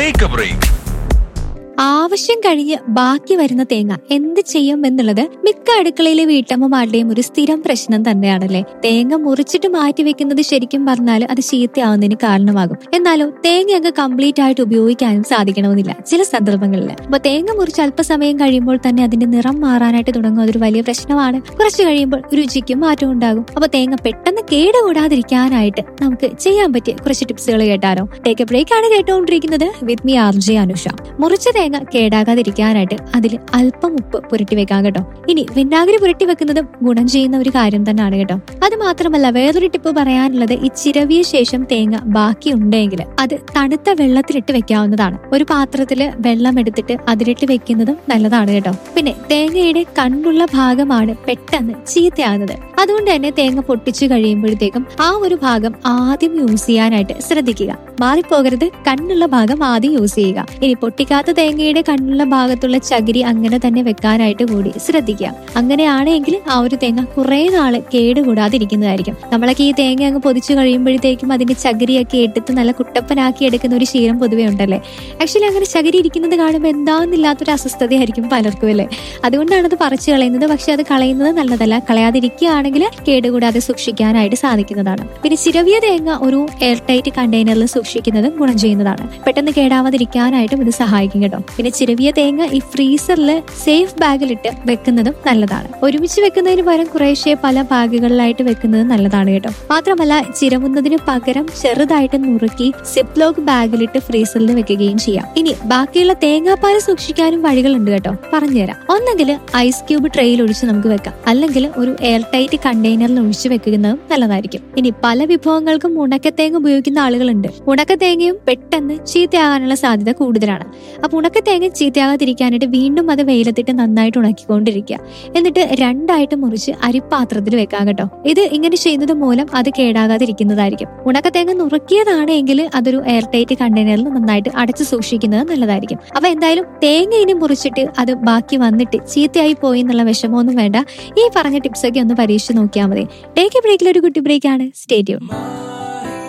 take A break ആവശ്യം കഴിഞ്ഞ് ബാക്കി വരുന്ന തേങ്ങ എന്ത് ചെയ്യും എന്നുള്ളത് മിക്ക അടുക്കളയിലെ വീട്ടമ്മമാരുടെയും ഒരു സ്ഥിരം പ്രശ്നം തന്നെയാണല്ലേ തേങ്ങ മുറിച്ചിട്ട് മാറ്റി വെക്കുന്നത് ശരിക്കും പറഞ്ഞാൽ അത് ചീത്തയാവുന്നതിന് കാരണമാകും എന്നാലോ തേങ്ങ അങ്ങ് കംപ്ലീറ്റ് ആയിട്ട് ഉപയോഗിക്കാനും സാധിക്കണമെന്നില്ല ചില സന്ദർഭങ്ങളിൽ അപ്പൊ തേങ്ങ മുറിച്ച് അല്പസമയം കഴിയുമ്പോൾ തന്നെ അതിന്റെ നിറം മാറാനായിട്ട് തുടങ്ങും അതൊരു വലിയ പ്രശ്നമാണ് കുറച്ച് കഴിയുമ്പോൾ രുചിക്കും മാറ്റം ഉണ്ടാകും അപ്പൊ തേങ്ങ പെട്ടെന്ന് കേടുകൂടാതിരിക്കാനായിട്ട് നമുക്ക് ചെയ്യാൻ പറ്റിയ കുറച്ച് ടിപ്സുകൾ കേട്ടാലോ ടേക്ക് എ ബ്രേക്ക് ആണ് കേട്ടുകൊണ്ടിരിക്കുന്നത് with me R J Anusha മുറിച്ച തേങ്ങ കേടാകാതിരിക്കാനായിട്ട് അതിൽ അല്പം ഉപ്പ് പുരട്ടി വെക്കാം കേട്ടോ ഇനി വിനാഗിരി പുരട്ടി വെക്കുന്നതും ഗുണം ചെയ്യുന്ന ഒരു കാര്യം തന്നെയാണ് കേട്ടോ അത് മാത്രമല്ല വേറൊരു ടിപ്പ് പറയാനുള്ളത് ഈ ചിരവിയ ശേഷം തേങ്ങ ബാക്കി ഉണ്ടെങ്കിൽ അത് തണുത്ത വെള്ളത്തിലിട്ട് വെക്കാവുന്നതാണ് ഒരു പാത്രത്തില് വെള്ളം എടുത്തിട്ട് അതിലിട്ട് വെക്കുന്നതും നല്ലതാണ് കേട്ടോ പിന്നെ തേങ്ങയുടെ കണ്ണുള്ള ഭാഗമാണ് പെട്ടെന്ന് ചീത്തയാകുന്നത് അതുകൊണ്ട് തന്നെ തേങ്ങ പൊട്ടിച്ചു കഴിയുമ്പോഴത്തേക്കും ആ ഒരു ഭാഗം ആദ്യം യൂസ് ചെയ്യാനായിട്ട് ശ്രദ്ധിക്കുക മാറിപ്പോകരുത് കണ്ണുള്ള ഭാഗം ആദ്യം യൂസ് ചെയ്യുക ഇനി പൊട്ടിക്കാത്ത തേങ്ങയുടെ കണ്ണുള്ള ഭാഗത്തുള്ള ചകിരി അങ്ങനെ തന്നെ വെക്കാനായിട്ട് കൂടി ശ്രദ്ധിക്കുക അങ്ങനെയാണെങ്കിൽ ആ ഒരു തേങ്ങ കുറെ നാള് കേടുകൂടാതിരിക്കുന്നതായിരിക്കും നമ്മളൊക്കെ ഈ തേങ്ങ അങ്ങ് പൊതിച്ചു കഴിയുമ്പോഴത്തേക്കും അതിന്റെ ചകിരിയൊക്കെ എടുത്ത് നല്ല കുട്ടപ്പനാക്കി എടുക്കുന്ന ഒരു ശീലം പൊതുവെ ഉണ്ടല്ലേ ആക്ച്വലി അങ്ങനെ ചകിരി ഇരിക്കുന്നത് കാണുമ്പോൾ എന്താന്നില്ലാത്തൊരു അസ്വസ്ഥതയായിരിക്കും പലർക്കും അല്ലേ അതുകൊണ്ടാണ് അത് പറിച്ചു കളയുന്നത് പക്ഷെ അത് കളയുന്നത് നല്ലതല്ല കളയാതിരിക്കുകയാണെങ്കിൽ കേടുകൂടാതെ സൂക്ഷിക്കാനായിട്ട് സാധിക്കുന്നതാണ് പിന്നെ ചിരവിയ തേങ്ങ ഒരു എയർ ടൈറ്റ് കണ്ടെയ്നറിൽ സൂക്ഷിക്കുന്നതും ഗുണം ചെയ്യുന്നതാണ് പെട്ടെന്ന് കേടാവാതിരിക്കാനായിട്ടും ഇത് സഹായിക്കും കേട്ടോ പിന്നെ ചിരവിയ തേങ്ങ ഈ ഫ്രീസറിൽ സേഫ് ബാഗിലിട്ട് വെക്കുന്നതും നല്ലതാണ് ഒരുമിച്ച് വെക്കുന്നതിന് പകരം കുറേശ്ശെ പല ബാഗുകളിലായിട്ട് വെക്കുന്നത് നല്ലതാണ് കേട്ടോ മാത്രമല്ല ചിരവുന്നതിന് പകരം ചെറുതായിട്ട് നുറുക്കി സിപ്പ് ലോക്ക് ബാഗിലിട്ട് ഫ്രീസറിൽ വെക്കുകയും ചെയ്യാം ഇനി ബാക്കിയുള്ള തേങ്ങാപ്പാൽ സൂക്ഷിക്കാനും വഴികളുണ്ട് കേട്ടോ പറഞ്ഞുതരാം ഒന്നെങ്കിൽ ഐസ് ക്യൂബ് ട്രെയിൽ ഒഴിച്ച് നമുക്ക് വെക്കാം അല്ലെങ്കിൽ ഒരു എയർ ടൈറ്റ് കണ്ടെയ്നറിൽ ഒഴിച്ച് വെക്കുന്നതും നല്ലതായിരിക്കും ഇനി പല വിഭവങ്ങൾക്കും ഉണക്കത്തേങ്ങ ഉപയോഗിക്കുന്ന ആളുകളുണ്ട് ഉണക്കത്തേങ്ങയും പെട്ടെന്ന് ചീത്തയാകാനുള്ള സാധ്യത കൂടുതലാണ് അപ്പൊ ഉണക്കത്തേങ്ങ ചീത്തയാകാതിരിക്കാനായിട്ട് വീണ്ടും അത് വെയിലത്തിട്ട് നന്നായിട്ട് ഉണക്കിക്കൊണ്ടിരിക്കുക എന്നിട്ട് രണ്ടായിട്ട് മുറിച്ച് അരിപ്പാത്രത്തിൽ വെക്കാം കേട്ടോ ഇത് ഇങ്ങനെ ചെയ്യുന്നത് മൂലം അത് കേടാകാതിരിക്കുന്നതായിരിക്കും ഉണക്കത്തേങ്ങ നുറുക്കിയതാണെങ്കിൽ അതൊരു എയർ ടൈറ്റ് കണ്ടെയ്നറിൽ നന്നായിട്ട് അടച്ചു സൂക്ഷിക്കുന്നത് നല്ലതായിരിക്കും അപ്പൊ എന്തായാലും തേങ്ങ ഇനി മുറിച്ചിട്ട് അത് ബാക്കി വന്നിട്ട് ചീത്തയായി പോയി എന്നുള്ള വിഷമമൊന്നും വേണ്ട ഈ പറഞ്ഞ ടിപ്സൊക്കെ ഒന്ന് പരീക്ഷിച്ച് നോക്കിയാൽ മതി ടേക്ക് എ ബ്രേക്കിൽ ഒരു കുട്ടി ബ്രേക്കാണ് സ്റ്റേഡിയം